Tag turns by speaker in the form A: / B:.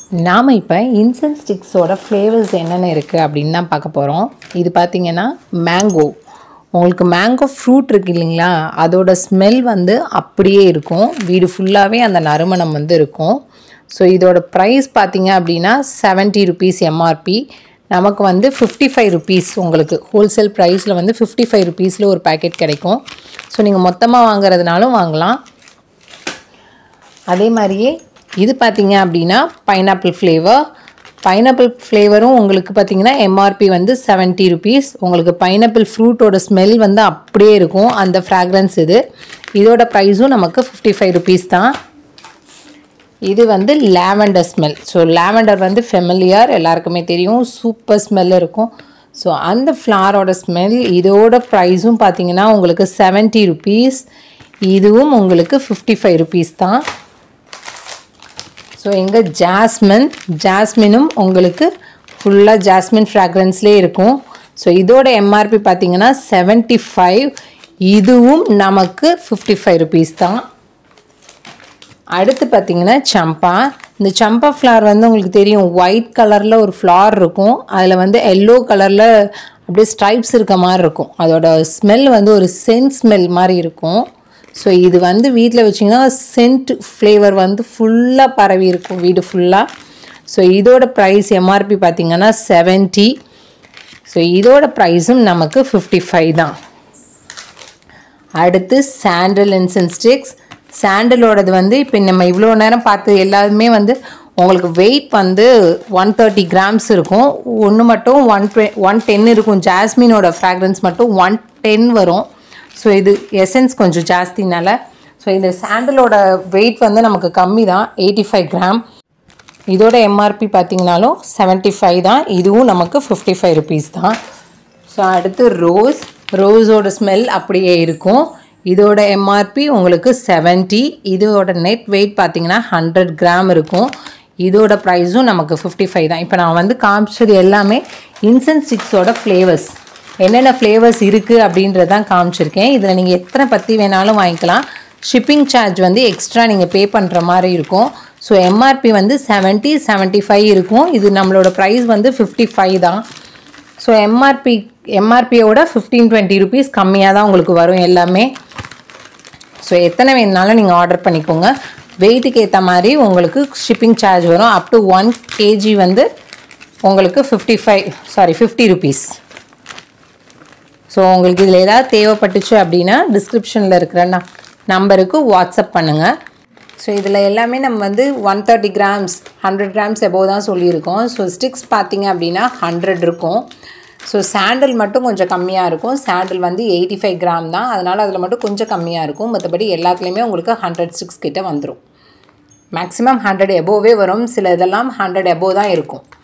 A: நாம் இப்போ இன்சென்ஸ் ஸ்டிக்ஸோட ஃப்ளேவர்ஸ் என்னென்ன இருக்குது அப்படின்னு தான் பார்க்க போகிறோம் இது பார்த்தீங்கன்னா மேங்கோ உங்களுக்கு மேங்கோ ஃப்ரூட் இருக்கு இல்லைங்களா அதோட ஸ்மெல் வந்து அப்படியே இருக்கும் வீடு ஃபுல்லாகவே அந்த நறுமணம் வந்து இருக்கும் ஸோ இதோட ப்ரைஸ் பார்த்தீங்க அப்படின்னா செவன்ட்டி ருபீஸ் எம்ஆர்பி நமக்கு வந்து ஃபிஃப்டி ஃபைவ் ருபீஸ் உங்களுக்கு ஹோல்சேல் ப்ரைஸில் வந்து ஃபிஃப்டி ஃபைவ் ருபீஸில் ஒரு பேக்கெட் கிடைக்கும் ஸோ நீங்கள் மொத்தமாக வாங்குறதுனாலும் வாங்கலாம் அதே மாதிரியே இது பார்த்தீங்க அப்படின்னா பைனாப்பிள் ஃப்ளேவர் பைனாப்பிள் ஃப்ளேவரும் உங்களுக்கு பார்த்தீங்கன்னா எம்ஆர்பி வந்து செவன்ட்டி ருபீஸ் உங்களுக்கு பைனாப்பிள் ஃப்ரூட்டோட ஸ்மெல் வந்து அப்படியே இருக்கும் அந்த ஃப்ராக்ரன்ஸ் இது இதோட ப்ரைஸும் நமக்கு ஃபிஃப்டி ஃபைவ் ருபீஸ் தான் இது வந்து லாவெண்டர் ஸ்மெல் ஸோ லாவெண்டர் வந்து ஃபெமிலியர் எல்லாருக்குமே தெரியும் சூப்பர் ஸ்மெல் இருக்கும் ஸோ அந்த ஃப்ளாரோட ஸ்மெல் இதோட ப்ரைஸும் பார்த்தீங்கன்னா உங்களுக்கு செவன்ட்டி ருபீஸ் இதுவும் உங்களுக்கு ஃபிஃப்டி ஃபைவ் ருபீஸ் தான் ஸோ எங்கே ஜாஸ்மின் ஜாஸ்மினும் உங்களுக்கு ஃபுல்லாக ஜாஸ்மின் ஃப்ராக்ரன்ஸ்லேயே இருக்கும் ஸோ இதோட எம்ஆர்பி பார்த்தீங்கன்னா செவன்ட்டி ஃபைவ் இதுவும் நமக்கு ஃபிஃப்டி ஃபைவ் ருபீஸ் தான் அடுத்து பார்த்தீங்கன்னா சம்பா இந்த சம்பா ஃப்ளார் வந்து உங்களுக்கு தெரியும் ஒயிட் கலரில் ஒரு ஃப்ளார் இருக்கும் அதில் வந்து எல்லோ கலரில் அப்படியே ஸ்ட்ரைப்ஸ் இருக்க மாதிரி இருக்கும் அதோட ஸ்மெல் வந்து ஒரு சென்ட் ஸ்மெல் மாதிரி இருக்கும் ஸோ இது வந்து வீட்டில் வச்சிங்கன்னா சென்ட் ஃப்ளேவர் வந்து ஃபுல்லாக பரவி இருக்கும் வீடு ஃபுல்லாக ஸோ இதோட ப்ரைஸ் எம்ஆர்பி பார்த்தீங்கன்னா செவன்ட்டி ஸோ இதோட ப்ரைஸும் நமக்கு ஃபிஃப்டி ஃபைவ் தான் அடுத்து சாண்டல் இன்சென்ஸ் ஸ்டிக்ஸ் சாண்டலோடது வந்து இப்போ நம்ம இவ்வளோ நேரம் பார்த்து எல்லாருமே வந்து உங்களுக்கு வெயிட் வந்து ஒன் தேர்ட்டி கிராம்ஸ் இருக்கும் ஒன்று மட்டும் ஒன் டுவெ ஒன் டென் இருக்கும் ஜாஸ்மினோட ஃப்ராக்ரன்ஸ் மட்டும் ஒன் டென் வரும் ஸோ இது எசன்ஸ் கொஞ்சம் ஜாஸ்தினால ஸோ இந்த சாண்டலோட வெயிட் வந்து நமக்கு கம்மி தான் எயிட்டி ஃபைவ் கிராம் இதோட எம்ஆர்பி பார்த்தீங்கனாலும் செவன்ட்டி ஃபைவ் தான் இதுவும் நமக்கு ஃபிஃப்டி ஃபைவ் ருபீஸ் தான் ஸோ அடுத்து ரோஸ் ரோஸோட ஸ்மெல் அப்படியே இருக்கும் இதோட எம்ஆர்பி உங்களுக்கு செவன்ட்டி இதோட நெட் வெயிட் பார்த்தீங்கன்னா ஹண்ட்ரட் கிராம் இருக்கும் இதோட ப்ரைஸும் நமக்கு ஃபிஃப்டி ஃபைவ் தான் இப்போ நான் வந்து காமிச்சது எல்லாமே இன்சென்ஸ் ஸ்டிக்ஸோட ஃப்ளேவர்ஸ் என்னென்ன ஃப்ளேவர்ஸ் இருக்குது அப்படின்றது தான் காமிச்சிருக்கேன் இதில் நீங்கள் எத்தனை பற்றி வேணாலும் வாங்கிக்கலாம் ஷிப்பிங் சார்ஜ் வந்து எக்ஸ்ட்ரா நீங்கள் பே பண்ணுற மாதிரி இருக்கும் ஸோ எம்ஆர்பி வந்து செவன்ட்டி செவன்ட்டி ஃபைவ் இருக்கும் இது நம்மளோட ப்ரைஸ் வந்து ஃபிஃப்டி ஃபைவ் தான் ஸோ எம்ஆர்பி எம்ஆர்பியோட ஃபிஃப்டீன் டுவெண்ட்டி ருபீஸ் கம்மியாக தான் உங்களுக்கு வரும் எல்லாமே ஸோ எத்தனை வேணுனாலும் நீங்கள் ஆர்டர் பண்ணிக்கோங்க வெயிட்டுக்கு ஏற்ற மாதிரி உங்களுக்கு ஷிப்பிங் சார்ஜ் வரும் அப் டு ஒன் கேஜி வந்து உங்களுக்கு fifty five sorry fifty rupees so உங்களுக்கு இதில் ஏதாவது தேவைப்பட்டுச்சு அப்படின்னா டிஸ்கிரிப்ஷனில் இருக்கிற ந நம்பருக்கு வாட்ஸ்அப் பண்ணுங்கள் ஸோ இதில் எல்லாமே நம்ம வந்து one thirty grams hundred grams above தான் சொல்லியிருக்கோம் ஸோ ஸ்டிக்ஸ் பார்த்தீங்க அப்படின்னா ஹண்ட்ரட் இருக்கும் ஸோ சாண்டில் மட்டும் கொஞ்சம் கம்மியாக இருக்கும் சாண்டில் வந்து எயிட்டி ஃபைவ் கிராம் தான் அதனால் அதில் மட்டும் கொஞ்சம் கம்மியாக இருக்கும் மற்றபடி எல்லாத்துலேயுமே உங்களுக்கு ஹண்ட்ரட் ஸ்டிக்ஸ் கிட்ட வந்துடும் மேக்ஸிமம் ஹண்ட்ரட் எபோவே வரும் சில இதெல்லாம் ஹண்ட்ரட் எபோவ் தான் இருக்கும்